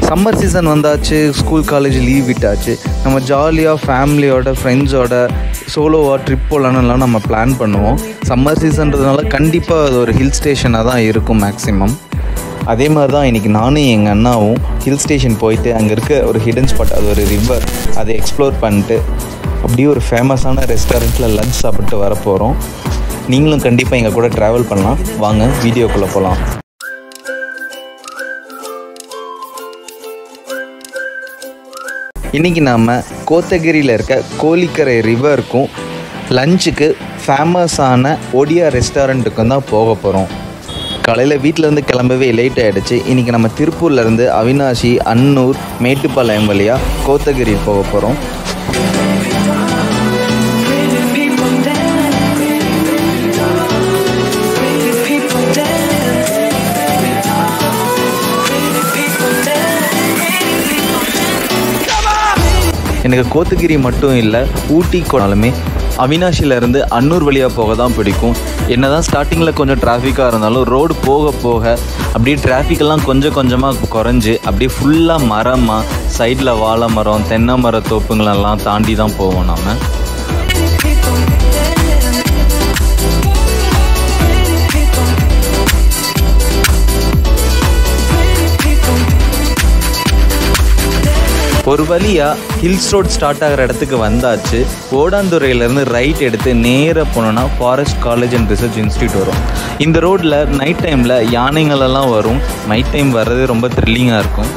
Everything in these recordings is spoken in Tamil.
சம்மர் சீசன் வந்தாச்சு ஸ்கூல் காலேஜ் லீவ் விட்டாச்சு நம்ம ஜாலியாக ஃபேமிலியோட ஃப்ரெண்ட்ஸோட சோலோவாக ட்ரிப் போகலான்னுலாம் நம்ம பிளான் பண்ணுவோம் சம்மர் சீசன்றதுனால கண்டிப்பாக அது ஒரு ஹில் ஸ்டேஷனாக தான் இருக்கும் மேக்ஸிமம் அதே மாதிரி தான் இன்றைக்கி நானும் எங்கள் அண்ணாவும் ஹில் ஸ்டேஷன் போயிட்டு அங்கே இருக்க ஒரு ஹிடன் ஸ்பாட் அது ஒரு ரிவர் அதை எக்ஸ்ப்ளோர் பண்ணிட்டு அப்படியே ஒரு ஃபேமஸான ரெஸ்டாரண்ட்டில் லஞ்ச் சாப்பிட்டு வர போகிறோம் நீங்களும் கண்டிப்பாக எங்கள் கூட ட்ராவல் பண்ணலாம் வாங்க வீடியோக்குள்ளே போகலாம் இன்றைக்கி நாம் கோத்தகிரியில் இருக்க கோழிக்கரை ரிவருக்கும் லஞ்சுக்கு ஃபேமஸான ஒடியா ரெஸ்டாரண்ட்டுக்கும் தான் போக போகிறோம் காலையில் வீட்டிலேருந்து கிளம்பவே லேட் ஆகிடுச்சு இன்றைக்கி நம்ம திருப்பூர்லேருந்து அவினாஷி அன்னூர் மேட்டுப்பாளையம் வழியாக கோத்தகிரி போக போகிறோம் எனக்கு கோத்தகிரி மட்டும் இல்லை ஊட்டி போனாலுமே அவினாஷிலேருந்து அன்னூர் வழியாக போக தான் பிடிக்கும் என்ன தான் ஸ்டார்டிங்கில் கொஞ்சம் டிராஃபிக்காக இருந்தாலும் ரோடு போக போக அப்படியே டிராஃபிக்கெல்லாம் கொஞ்சம் கொஞ்சமாக குறைஞ்சி அப்படியே ஃபுல்லாக மரமாக சைடில் வாழை மரம் தென்னை மர தோப்புங்களெல்லாம் தாண்டி தான் போவோம் நாம் ஒரு வழியாக ஹில்ஸ் ரோட் ஸ்டார்ட் ஆகிற இடத்துக்கு வந்தாச்சு ஓடாந்துறையிலேருந்து ரைட் எடுத்து நேராக போனோன்னா forest college and research institute வரும் இந்த ரோட்டில் நைட் டைமில் யானைங்களெல்லாம் வரும் நைட் டைம் வர்றது ரொம்ப த்ரில்லிங்காக இருக்கும்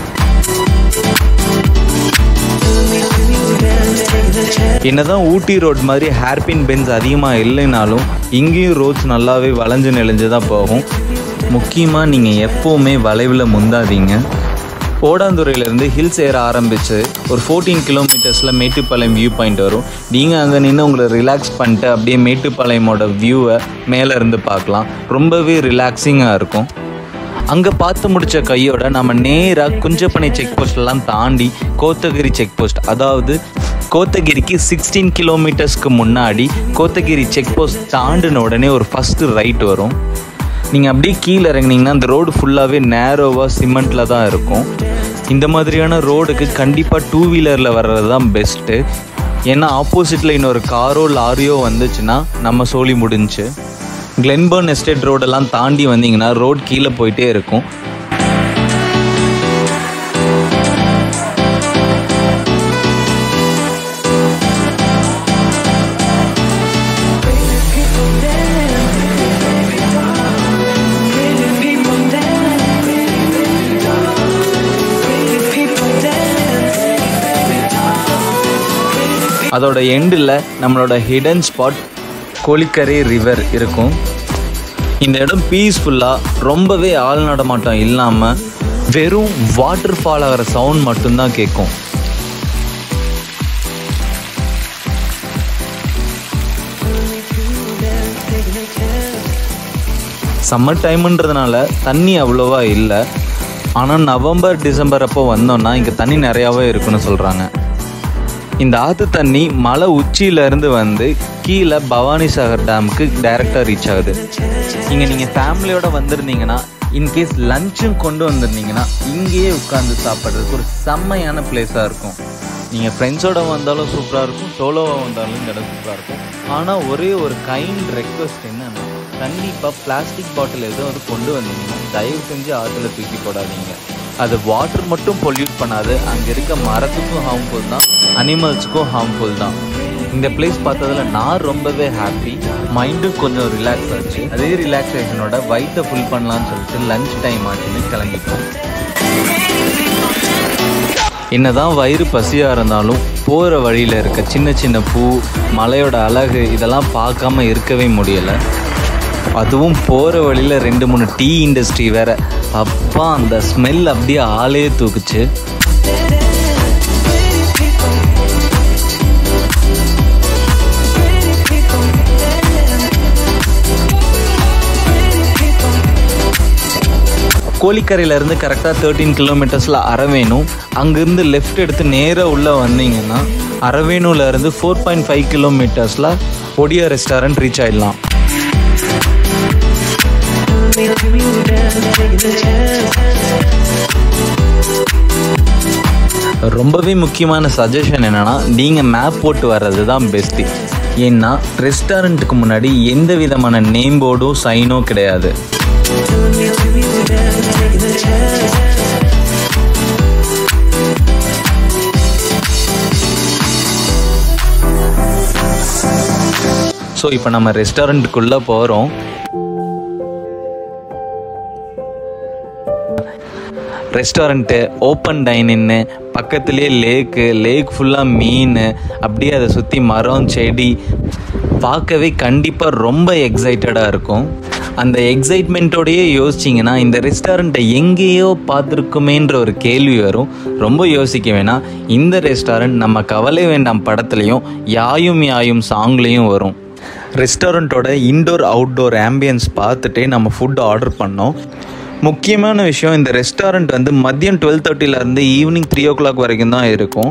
என்னதான் ஊட்டி ரோட் மாதிரி ஹேர்பின் பென்ஸ் அதிகமாக இல்லைனாலும் இங்கேயும் ரோட்ஸ் நல்லாவே வளைஞ்சு நெளிஞ்சு தான் போகும் முக்கியமாக நீங்கள் எப்போவுமே வளைவில் முந்தாதீங்க ஓடாந்துறையிலேருந்து ஹில்ஸ் ஏற ஆரம்பித்து ஒரு ஃபோர்டீன் கிலோமீட்டர்ஸில் மேட்டுப்பாளையம் வியூ பாயிண்ட் வரும் நீங்கள் அங்கே நின்று உங்களை ரிலாக்ஸ் பண்ணிட்டு அப்படியே மேட்டுப்பாளையமோட வியூவை மேலே இருந்து பார்க்கலாம் ரொம்பவே ரிலாக்ஸிங்காக இருக்கும் அங்கே பார்த்து முடித்த கையோட நம்ம நேராக குஞ்சப்பனை செக் போஸ்ட்லாம் தாண்டி கோத்தகிரி செக் போஸ்ட் அதாவது கோத்தகிரிக்கு சிக்ஸ்டீன் கிலோமீட்டர்ஸ்க்கு முன்னாடி கோத்தகிரி செக் போஸ்ட் தாண்டின உடனே ஒரு ஃபஸ்ட்டு ரைட் வரும் நீங்கள் அப்படியே கீழே இறங்குனீங்கன்னா அந்த ரோடு ஃபுல்லாகவே நேரோவாக சிமெண்ட்டில் தான் இருக்கும் இந்த மாதிரியான ரோடுக்கு கண்டிப்பாக டூ வீலரில் வர்றது தான் பெஸ்ட்டு ஏன்னா ஆப்போசிட்டில் இன்னொரு காரோ லாரியோ வந்துச்சுன்னா நம்ம சோழி முடிஞ்சு கிளென்பர்ன் எஸ்டேட் ரோடெல்லாம் தாண்டி வந்தீங்கன்னா ரோட் கீழே போயிட்டே இருக்கும் அதோட எண்டில் நம்மளோட ஹிடன் ஸ்பாட் கோழிக்கரை ரிவர் இருக்கும் இந்த இடம் பீஸ்ஃபுல்லாக ரொம்பவே ஆள் நடமாட்டம் இல்லாமல் வெறும் வாட்டர் ஃபால் ஆகிற சவுண்ட் மட்டும்தான் கேட்கும் சம்மர் டைமுன்றதுனால தண்ணி அவ்வளோவா இல்லை ஆனால் நவம்பர் டிசம்பர் அப்போ வந்தோன்னா இங்கே தண்ணி நிறையாவே இருக்குன்னு சொல்கிறாங்க இந்த ஆற்று தண்ணி மலை உச்சியிலேருந்து வந்து கீழே பவானி சாகர் டேமுக்கு டைரெக்டாக ரீச் ஆகுது இங்கே நீங்கள் ஃபேமிலியோடு வந்திருந்தீங்கன்னா இன்கேஸ் லஞ்சும் கொண்டு வந்திருந்தீங்கன்னா இங்கேயே உட்காந்து சாப்பிட்றதுக்கு ஒரு செம்மையான பிளேஸாக இருக்கும் நீங்கள் ஃப்ரெண்ட்ஸோட வந்தாலும் சூப்பராக இருக்கும் சோலோவாக வந்தாலும் இந்த இடம் சூப்பராக இருக்கும் ஆனால் ஒரே ஒரு கைண்ட் ரெக்வஸ்ட் என்னன்னா கண்டிப்பாக பிளாஸ்டிக் பாட்டில் எதுவும் கொண்டு வந்தீங்கன்னா தயவு செஞ்சு ஆற்றுல தூக்கி போடாதீங்க அது வாட்டர் மட்டும் பொல்யூட் பண்ணாது அங்கே இருக்க மரத்துக்கும் ஹார்ம்ஃபுல் தான் அனிமல்ஸுக்கும் ஹார்ம்ஃபுல் தான் இந்த பிளேஸ் பார்த்ததுல நான் ரொம்பவே ஹாப்பி மைண்டும் கொஞ்சம் ரிலாக்ஸ் ஆச்சு அதே ரிலாக்ஸேஷனோட வயிற்றை ஃபுல் பண்ணலான்னு சொல்லிட்டு லஞ்ச் டைம் ஆச்சுன்னு கிளம்பிட்டோம் என்னதான் வயிறு பசியாக இருந்தாலும் போகிற வழியில் இருக்க சின்ன சின்ன பூ மலையோட அழகு இதெல்லாம் பார்க்காம இருக்கவே முடியலை அதுவும் போகிற வழியில் ரெண்டு மூணு டீ இண்டஸ்ட்ரி வேற அப்பா அந்த ஸ்மெல் அப்படியே ஆளே தூக்குச்சு கோழிக்கரையிலேருந்து கரெக்டாக தேர்ட்டீன் கிலோமீட்டர்ஸில் அரவேணும் அங்கேருந்து லெஃப்ட் எடுத்து நேராக உள்ளே வந்தீங்கன்னா அரவேணுலேருந்து ஃபோர் பாயிண்ட் ஃபைவ் கிலோமீட்டர்ஸில் ஒடியா ரெஸ்டாரண்ட் ரீச் ஆயிடலாம் Taking a chance. ரொம்பவே முக்கியமான சஜஷன் என்னென்னா நீங்கள் மேப் போட்டு வர்றது தான் பெஸ்ட்டு ஏன்னா ரெஸ்டாரண்ட்டுக்கு முன்னாடி எந்த விதமான நேம் போர்டோ சைனோ கிடையாது ஸோ இப்போ நம்ம ரெஸ்டாரண்ட்டுக்குள்ளே போகிறோம் ரெஸ்டாரண்ட்டு ஓப்பன் டைனின்னு பக்கத்துலேயே லேக்கு லேக் ஃபுல்லாக மீன் அப்படியே அதை சுற்றி மரம் செடி பார்க்கவே கண்டிப்பாக ரொம்ப எக்ஸைட்டடாக இருக்கும் அந்த எக்ஸைட்மெண்ட்டோடையே யோசிச்சிங்கன்னா இந்த ரெஸ்டாரண்ட்டை எங்கேயோ பார்த்துருக்குமேன்ற ஒரு கேள்வி வரும் ரொம்ப யோசிக்க வேணாம் இந்த ரெஸ்டாரண்ட் நம்ம கவலை வேண்டாம் படத்துலையும் யாயும் யாயும் சாங்லேயும் வரும் ரெஸ்டாரண்ட்டோட இன்டோர் அவுட்டோர் ஆம்பியன்ஸ் பார்த்துட்டே நம்ம ஃபுட் ஆர்டர் பண்ணோம் முக்கியமான விஷயம் இந்த ரெஸ்டாரண்ட் வந்து மதியம் டுவெல் தேர்ட்டிலேருந்து ஈவினிங் த்ரீ ஓ கிளாக் வரைக்கும் தான் இருக்கும்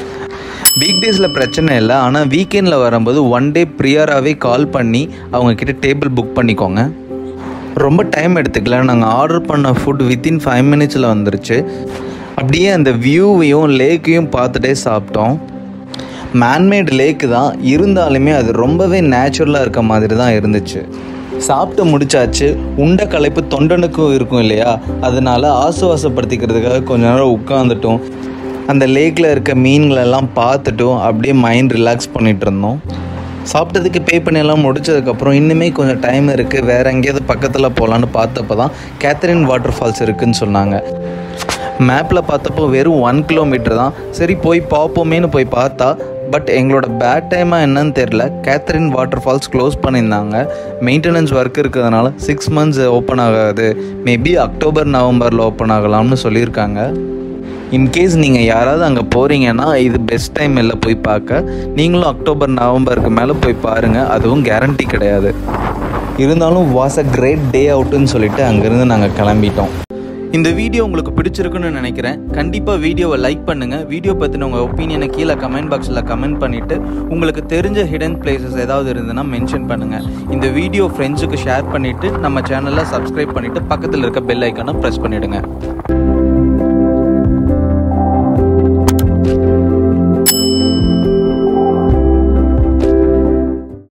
வீக் டேஸில் பிரச்சனை இல்லை ஆனால் வீக்கெண்டில் வரும்போது ஒன் டே ப்ரியராகவே கால் பண்ணி அவங்கக்கிட்ட டேபிள் புக் பண்ணிக்கோங்க ரொம்ப டைம் எடுத்துக்கல நாங்கள் ஆர்டர் பண்ண ஃபுட் வித்தின் ஃபைவ் மினிட்ஸில் வந்துருச்சு அப்படியே அந்த வியூவையும் லேக்கையும் பார்த்துட்டே சாப்பிட்டோம் மேன்மேட் லேக்கு தான் இருந்தாலுமே அது ரொம்பவே நேச்சுரலாக இருக்க மாதிரி தான் இருந்துச்சு சாப்பிட்டு முடிச்சாச்சு உண்ட களைப்பு தொண்டனுக்கும் இருக்கும் இல்லையா அதனால ஆசுவாசப்படுத்திக்கிறதுக்காக கொஞ்ச நேரம் உட்காந்துட்டோம் அந்த லேக்கில் இருக்க மீன்களெல்லாம் பார்த்துட்டும் அப்படியே மைண்ட் ரிலாக்ஸ் பண்ணிகிட்டு இருந்தோம் சாப்பிட்டதுக்கு பே பண்ணியெல்லாம் முடிச்சதுக்கப்புறம் இன்னுமே கொஞ்சம் டைம் இருக்குது வேறு எங்கேயாவது பக்கத்தில் போகலான்னு பார்த்தப்போ தான் கேத்தரின் வாட்டர் ஃபால்ஸ் இருக்குதுன்னு சொன்னாங்க மேப்பில் பார்த்தப்போ வெறும் ஒன் கிலோமீட்டர் தான் சரி போய் பார்ப்போமேன்னு போய் பார்த்தா பட் எங்களோட பேட் டைமாக என்னன்னு தெரில கேத்தரின் வாட்டர் ஃபால்ஸ் க்ளோஸ் பண்ணியிருந்தாங்க மெயின்டெனன்ஸ் ஒர்க் இருக்கிறதுனால சிக்ஸ் மந்த்ஸ் ஓப்பன் ஆகாது மேபி அக்டோபர் நவம்பரில் ஓப்பன் ஆகலாம்னு சொல்லியிருக்காங்க இன்கேஸ் நீங்கள் யாராவது அங்கே போகிறீங்கன்னா இது பெஸ்ட் டைம் இல்லை போய் பார்க்க நீங்களும் அக்டோபர் நவம்பருக்கு மேலே போய் பாருங்கள் அதுவும் கேரண்டி கிடையாது இருந்தாலும் வாஸ் அ கிரேட் டே அவுட்டுன்னு சொல்லிட்டு அங்கேருந்து நாங்கள் கிளம்பிட்டோம் இந்த வீடியோ உங்களுக்கு பிடிச்சிருக்குன்னு நினைக்கிறேன் கண்டிப்பாக வீடியோவை லைக் பண்ணுங்கள் வீடியோ பற்றின உங்கள் ஒப்பீனியனை கீழே கமெண்ட் பாக்ஸில் கமெண்ட் பண்ணிவிட்டு உங்களுக்கு தெரிஞ்ச ஹிடன் பிளேசஸ் ஏதாவது இருந்ததுன்னா மென்ஷன் பண்ணுங்கள் இந்த வீடியோ ஃப்ரெண்ட்ஸுக்கு ஷேர் பண்ணிவிட்டு நம்ம சேனலை சப்ஸ்கிரைப் பண்ணிவிட்டு பக்கத்தில் இருக்க பெல் ஐக்கானை ப்ரெஸ் பண்ணிவிடுங்க